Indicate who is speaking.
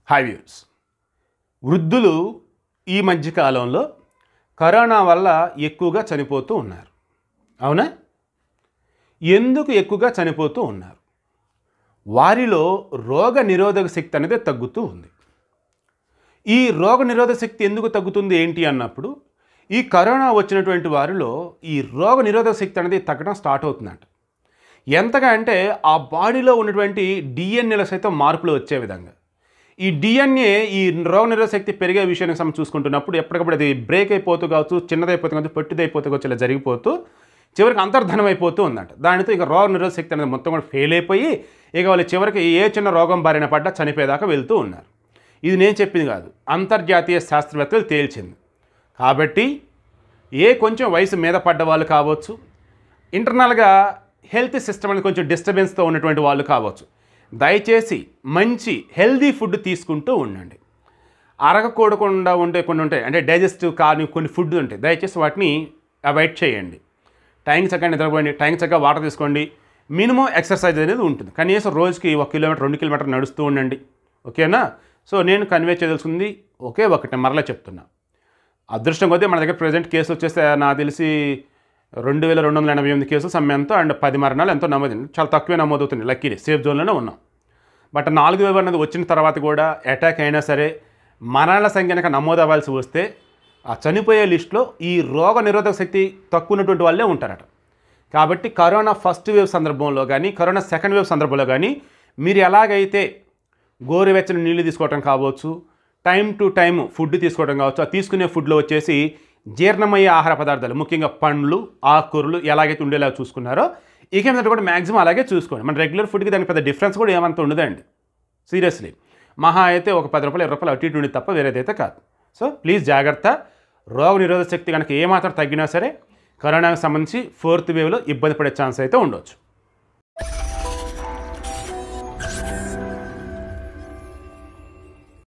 Speaker 1: hi views వృద్ధులు ఈ మధ్య కాలంలో కరోనా వల్ల ఎక్కువగా చనిపోతూ ఉన్నారు అవునా ఎందుకు ఎక్కువగా చనిపోతూ ఉన్నారు వారిలో రోగ నిరోధక శక్తి అనేది తగ్గుతూ ఉంది ఈ రోగ నిరోధక శక్తి ఎందుకు తగ్గుతుంది ఏంటి అన్నప్పుడు ఈ కరోనా వచ్చినటువంటి వారిలో ఈ రోగ నిరోధక శక్తి అనేది తగ్గడం స్టార్ట్ అవుతుందంట ఎంతగా అంటే ఆ బాడీలో ఉన్నటువంటి డిఎన్ఏల సైతం మార్పులు వచ్చే విధంగా ఈ డిఎన్ఏ ఈ రోగ నిరోధక శక్తి పెరిగే విషయానికి సంబంధించి చూసుకుంటున్నప్పుడు ఎప్పటికప్పుడు అది బ్రేక్ అయిపోతూ కావచ్చు చిన్నదైపోతూ కావచ్చు పొట్టిదైపోతూ కావచ్చు ఇలా జరిగిపోతూ చివరికి అంతర్ధనం అయిపోతూ ఉందంట దానితో ఇక రోగ నిరోధక శక్తి అనేది మొత్తం కూడా ఫెయిల్ అయిపోయి ఇక వాళ్ళు చివరికి ఏ చిన్న రోగం బారిన పడ్డా చనిపోయేదాకా వెళ్తూ ఉన్నారు ఇది నేను చెప్పింది కాదు అంతర్జాతీయ శాస్త్రవేత్తలు తేల్చింది కాబట్టి ఏ కొంచెం వయసు మీద పడ్డ వాళ్ళు కావచ్చు ఇంటర్నల్గా హెల్త్ సిస్టమ్ అనేది కొంచెం డిస్టర్బెన్స్తో ఉన్నటువంటి వాళ్ళు కావచ్చు దయచేసి మంచి హెల్దీ ఫుడ్ తీసుకుంటూ ఉండండి అరగకూడకుండా ఉండే కొన్ని ఉంటాయి అంటే డైజెస్టివ్ కాని కొన్ని ఫుడ్ ఉంటాయి దయచేసి వాటిని అవాయిడ్ చేయండి టైంకి చక్కగా నిద్రపోండి టైంకి చక్కగా వాటర్ తీసుకోండి మినిమం ఎక్సర్సైజ్ అనేది ఉంటుంది కనీసం రోజుకి ఒక కిలోమీటర్ రెండు కిలోమీటర్ నడుస్తూ ఉండండి ఓకేనా సో నేను కన్వే చేయదలుచుకుంది ఒకే ఒకటి మరలా చెప్తున్నా అదృష్టం కొద్దీ మన దగ్గర ప్రజెంట్ కేసు వచ్చేస్తే నాకు తెలిసి రెండు వేల రెండు వందల ఎనభై ఎనిమిది కేసులు సమ్యంతో అండ్ పది మరణాలు ఎంతో నమోదు చాలా తక్కువే నమోదవుతుంది లక్కీలీ సేఫ్ జోన్లోనే ఉన్నాం బట్ నాలుగు వేల అనేది వచ్చిన తర్వాత కూడా అటాక్ అయినా సరే మరణాల సంఖ్య కనుక నమోదు అవ్వాల్సి వస్తే ఆ చనిపోయే లిస్టులో ఈ రోగ నిరోధక శక్తి తక్కువ ఉన్నటువంటి వాళ్ళే ఉంటారట కాబట్టి కరోనా ఫస్ట్ వేవ్ సందర్భంలో కానీ కరోనా సెకండ్ వేవ్ సందర్భంలో కానీ మీరు ఎలాగైతే గోరువెచ్చని నీళ్లు తీసుకోవటం కావచ్చు టైం టు టైం ఫుడ్ తీసుకోవడం కావచ్చు ఆ తీసుకునే ఫుడ్లో వచ్చేసి జీర్ణమయ్యే ఆహార పదార్థాలు ముఖ్యంగా పండ్లు ఆకుకూరలు ఎలాగైతే ఉండేలా చూసుకున్నారో ఇక మీద కూడా మ్యాక్సిమం అలాగే చూసుకోండి మన రెగ్యులర్ ఫుడ్కి దానికి పెద్ద డిఫరెన్స్ కూడా ఏమంత ఉండదండి సీరియస్లీ మహా అయితే ఒక పది రూపాయలు ఇరవై రూపాయలు అటు ఇటు ఉండి తప్ప వేరేదైతే కాదు సో ప్లీజ్ జాగ్రత్త రోగ నిరోధక శక్తి కనుక ఏమాత్రం తగ్గినా సరే కరోనాకు సంబంధించి ఫోర్త్ వేవ్లో ఇబ్బంది పడే ఛాన్స్ అయితే ఉండొచ్చు